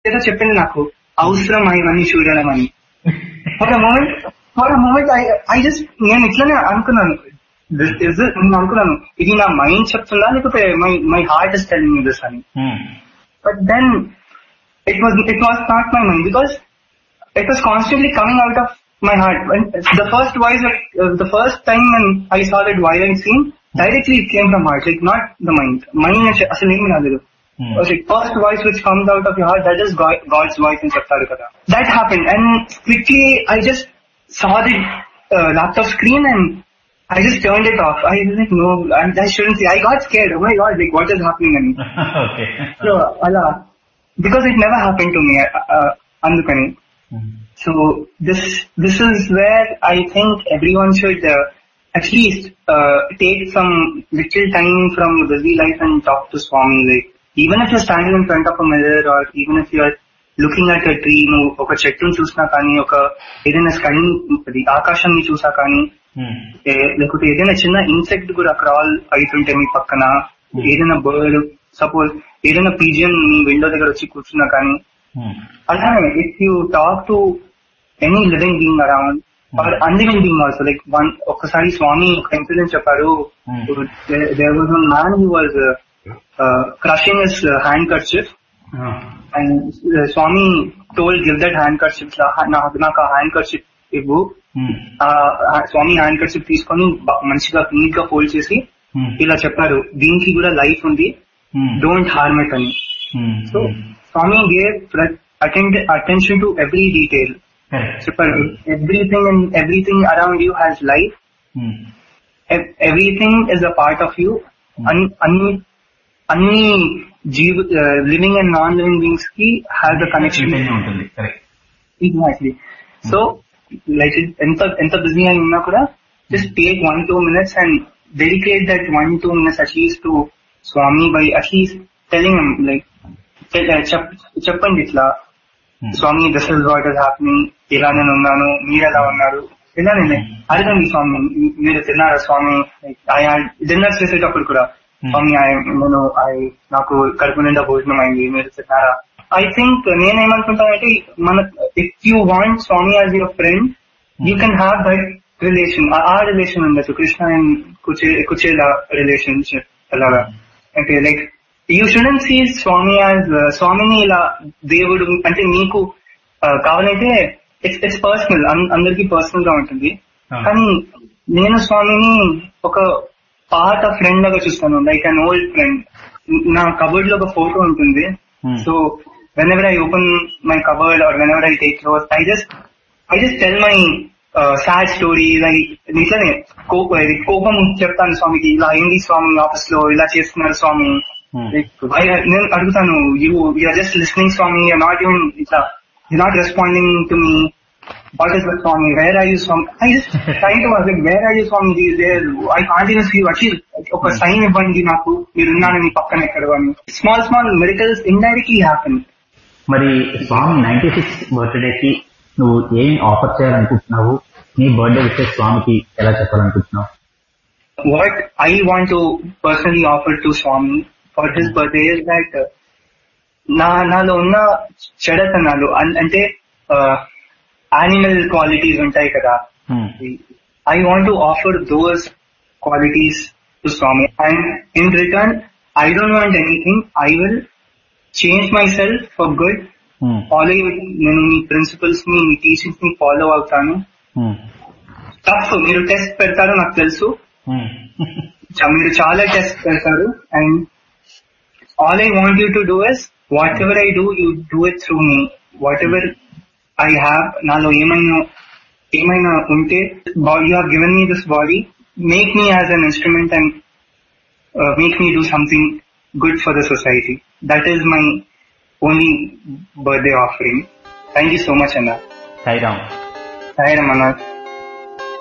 ఏదో చెప్పింది నాకు అవసరం ఇవన్నీ చూడడం అని for moment for moment I I just నేను ఇట్లనే అనుకున్నాను This is it. నేను అనుకున్నాను ఇది నా మైండ్ చెప్తుందా లేకపోతే my my heart is telling me this అని But then it was it was not my mind because it was constantly coming out of my heart. When the first voice, uh, the first time when I saw that violent scene, directly it came from heart, like not the mind. Mind అంటే అసలు ఏమి రాలేదు. It was like first voice which comes out of your heart, that is God, God's voice in చెప్తారు కదా. That happened and quickly I just saw the uh, laptop screen and I just turned it off. I was like, no, I, I shouldn't see. I got scared. Oh my God, like what is happening? And okay so, అలా because it never happened to me uh, అందుకని so this this is where I think everyone should uh, at least uh, take some little time from busy life and talk to Swami like even if you're standing in front of a mirror or even if you're looking at a tree నువ్వు ఒక చెట్టును చూసినా కానీ ఒక ఏదైనా sky ఆకాశాన్ని చూసా కానీ ఏ- లేకపోతే ఏదైనా చిన్న ఇన్సెక్ట్ కూడా క్రాల్ అవుతుంటే మీ పక్కన ఏదైనా బర్డ్ సపోజ్ ఏదైనా పీజియన్ మీ విండో దగ్గర వచ్చి కూర్చున్నా కానీ అలానే if you talk to any living being around or unliving being also like one ఒక్కసారి స్వామి ఒక ఇన్సిడెంట్ చెప్పారు there was one man who was crushing his handkerchief and Swami told give that handkerchief నాకు ఆ hand kerchief ఇవ్వు ఆ ఆ స్వామి hand kerchief తీసుకొని బ- మంచిగా నీట్ గా ఫోల్డ్ చేసి ఇలా చెప్పారు దీనికి కూడా లైఫ్ ఉంది డోంట్ హార్మ్ ఇట్ అని so Swami gave attend attention to every detail చెప్పారు everything and everything around you has life everything is a part of you అన్ని అన్ని జీవ living and non living beings కి హ్యాస్ ద కనెక్షన్ ఉంటుంది correct exactly so like ఎంత ఎంత busy అని ఉన్నా కూడా just take one two minutes and dedicate that one two minutes at least to Swami by at least telling like చెప్పండి ఇట్లా Swami this is what is happening ఇలా నేను ఉన్నాను మీరు ఎలా ఉన్నారు ఇలా నేను అడగండి స్వామి మీ- మీరు తిన్నారా స్వామి డిన్నర్ చేసేటప్పుడు కూడా స్వామి I- నేను I- నాకు కడుపు నిండా భోజనం అయింది మీరు తిన్నారా ఐ థింక్ నేనేమనుకుంటానంటే మన if you want Swami as your friend you can have that relation ఆ రిలేషన్ ఉండొచ్చు కృష్ణ అండ్ కుచే కుచేల రిలేషన్షిప్ అలాగా అంటే like you shouldn't see Swami as స్వామిని ఇలా దేవుడు అంటే నీకు ఆ, కావాలంటే ఇట్స్ ఇట్స్ పర్సనల్ అందరికి పర్సనల్ గా ఉంటుంది Ah. కానీ నేను స్వామిని ఒక పాత ఫ్రెండ్ లాగా చూస్తాను లైక్ అన్ ఓల్డ్ ఫ్రెండ్ నా కబోర్డ్ లో ఒక ఫోటో ఉంటుంది Hmm. So whenever I open my cupboard or whenever I take cloth I just I just tell my sad story ఇట్లానే కోపం ఇది కోపం చెప్తాను స్వామికి ఇలా అయింది స్వామి ఆఫీస్ లో ఇలా చేస్తున్నారు స్వామి Hmm. Like, why- నేను అడుగుతాను you you're just listening Swami you're not even ఇట్లా you not responding to me what is Swami where are you Swami I just try to like where are you Swami there I can't even see at least ఒక sign ఇవ్వండి నాకు మీరు ఉన్నాను మీ పక్కన ఎక్కడ అని small small medicals indirectly happen మరి స్వామి నైన్టీ సిక్స్ బర్త్డే కి నువ్వు ఏం ఆఫర్ చేయాలనుకుంటున్నావు నీ బర్త్డే విషయం స్వామికి ఎలా చెప్పాలనుకుంటున్నావు what I want to personally offer to Swami for his birthday is that uh, నా నాలో ఉన్న చెడతనాలు అన్- అంటే యానిమల్ క్వాలిటీస్ ఉంటాయి కదా I want to offer those qualities to Swami and in return I don't want anything I will change myself for good follow నేను మీ principles ని మీ టీచింగ్స్ ని ఫాలో అవుతాను టఫ్ మీరు టెస్ట్ పెడతారో నాకు తెలుసు చ- మీరు చాలా టెస్ట్ పెడతారు and all I want you to do is whatever I do you do it through me whatever I have నాలో ఏమైనా ఏమైనా ఉంటే you have given me this body make me as an instrument and make me do something good for the society that is my only birthday offering thank you so much అన్న సాయిరామ్ సాయి రమణ